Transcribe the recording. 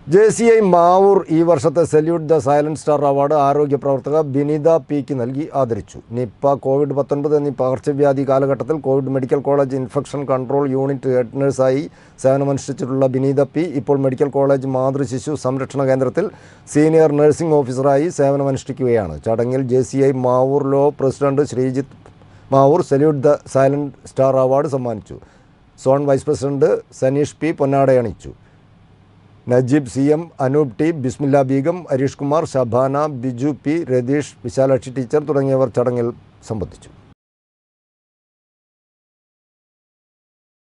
J C I Mavoor ഈ വർഷത്തെ salute the silent star award ആരോഗ്യ പ്രവർത്തക ബിനിത പിക്ക് നൽകി ആദരിച്ചു നിപ്പ കോവിഡ് പത്തൊൻപത് എന്നീ പകർച്ചവ്യാധി കാലഘട്ടത്തിൽ covid medical college infection control unit head നഴ്സായി സേവനമനുഷ്ഠിച്ചിട്ടുള്ള ബിനീത പി ഇപ്പോൾ മെഡിക്കൽ കോളേജ് മാതൃശിശു സംരക്ഷണ കേന്ദ്രത്തിൽ സീനിയർ നഴ്സിംഗ് ഓഫീസറായി സേവനമനുഷ്ഠിക്കുകയാണ് ചടങ്ങിൽ ജെ സി ഐ മാവൂർ ലോ president Sreejith Mavoor salute the silent star award സമ്മാനിച്ചു zone vice president Saneesh P പൊന്നാടയണിച്ചു Najeeb C M Anoop T Bismilla Beegum Harish Kumar Shabana Biju P Ratheesh Vishalakshi teacher തുടങ്ങിയവർ ചടങ്ങിൽ സംബന്ധിച്ചു